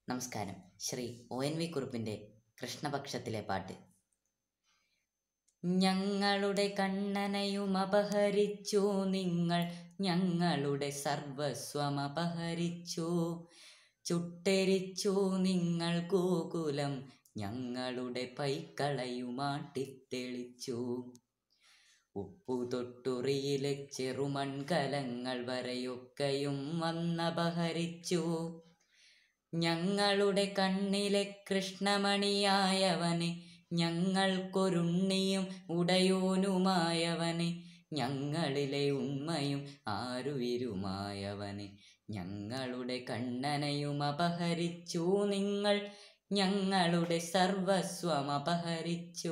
നമസ്കാരം ശ്രീ ഒ എൻ വി കുറുപ്പിൻ്റെ കൃഷ്ണപക്ഷത്തിലെ പാട്ട് ഞങ്ങളുടെ കണ്ണനയും അപഹരിച്ചു നിങ്ങൾ ഞങ്ങളുടെ സർവസ്വം അപഹരിച്ചു ചുട്ടെരിച്ചു നിങ്ങൾ ഗോകുലം ഞങ്ങളുടെ പൈക്കളയുമാട്ടിത്തെളിച്ചു ഉപ്പു തൊട്ടുറിയിലെ ചെറുമൺകലങ്ങൾ വരെയൊക്കെയും വന്നപഹരിച്ചു ഞങ്ങളുടെ കണ്ണിലെ കൃഷ്ണമണിയായവനെ ഞങ്ങൾക്കൊരുണ്ണിയും ഉടയോനുമായവനെ ഞങ്ങളിലെ ഉണ്മയും ആരുവിരുമായവനെ ഞങ്ങളുടെ കണ്ണനയും അപഹരിച്ചു നിങ്ങൾ ഞങ്ങളുടെ സർവസ്വം അപഹരിച്ചു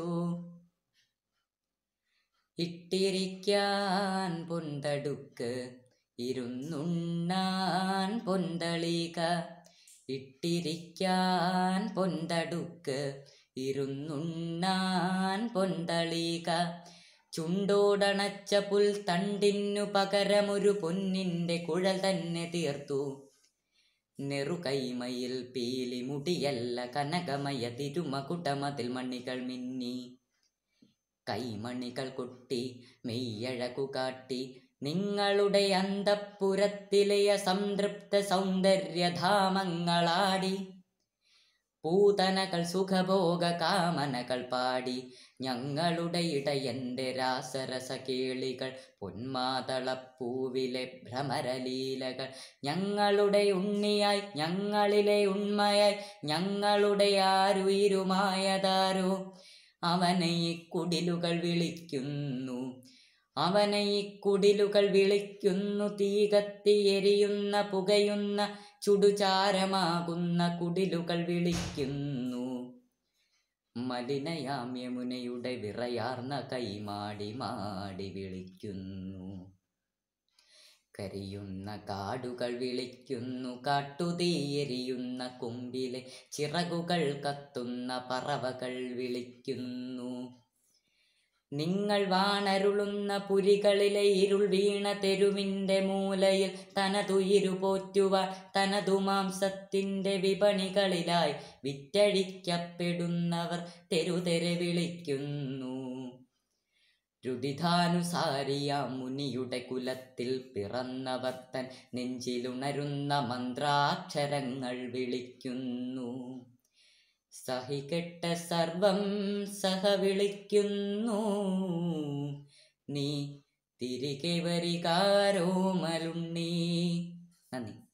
ഇട്ടിരിക്കാൻ പൊന്തടുക്ക് ഇരുന്നുണ്ണാൻ പൊന്തളിക ഇട്ടിരിക്കാൻ പൊന്തടുക്ക് ഇരുന്നുണ്ണാൻ പൊന്തളിക ചുണ്ടോടണച്ച പുൽത്തണ്ടിനു പകരമൊരു പൊന്നിന്റെ കുഴൽ തന്നെ തീർത്തു നെറുകൈമയിൽ പീലി മുടിയല്ല കനകമയ തിരുമകുടമതിൽ മണികൾ മിന്നി കൈമണികൾ കൊട്ടി മെയ്യഴകു കാട്ടി നിങ്ങളുടെ അന്തപ്പുരത്തിലെയ സംതൃപ്ത സൗന്ദര്യധാമങ്ങളാടി പൂതനകൾ സുഖഭോഗ കാമനകൾ പാടി ഞങ്ങളുടെ ഇടയന്റെ രാസരസ കേളികൾ പൊന്മാതളപ്പൂവിലെ ഭ്രമരലീലകൾ ഞങ്ങളുടെ ഉണ്ണിയായി ഞങ്ങളിലെ ഉണ്മയായി ഞങ്ങളുടെ ആരുയിരുമായതാരോ അവനെ ഈ കുടിലുകൾ വിളിക്കുന്നു അവനെ ഈ കുടിലുകൾ വിളിക്കുന്നു തീ കത്തി എരിയുന്ന പുകയുന്ന ചുടുചാരമാകുന്ന കുടിലുകൾ വിളിക്കുന്നു മലിനയാം യമുനയുടെ വിറയാർന്ന കൈമാടി മാടി വിളിക്കുന്നു കരിയുന്ന കാടുകൾ വിളിക്കുന്നു കാട്ടുതീയെരിയുന്ന കൊമ്പിലെ ചിറകുകൾ കത്തുന്ന പറവകൾ വിളിക്കുന്നു നിങ്ങൾ വാണരുളുന്ന പുരികളിലെ ഇരുൾ വീണ തെരുവിൻ്റെ മൂലയിൽ തനതുയിരു പോറ്റുവാൻ തനതു മാംസത്തിൻ്റെ വിപണികളിലായി വിറ്റഴിക്കപ്പെടുന്നവർ തെരുതെരെ വിളിക്കുന്നു രുദിധാനുസാരിയാം മുനിയുടെ കുലത്തിൽ പിറന്നവർ തൻ നെഞ്ചിലുണരുന്ന മന്ത്രാക്ഷരങ്ങൾ വിളിക്കുന്നു സഹികെട്ട സർവം സഹ വിളിക്കുന്നു നീ തിരികെ വരികാരോ മലുണ്ണി നന്ദി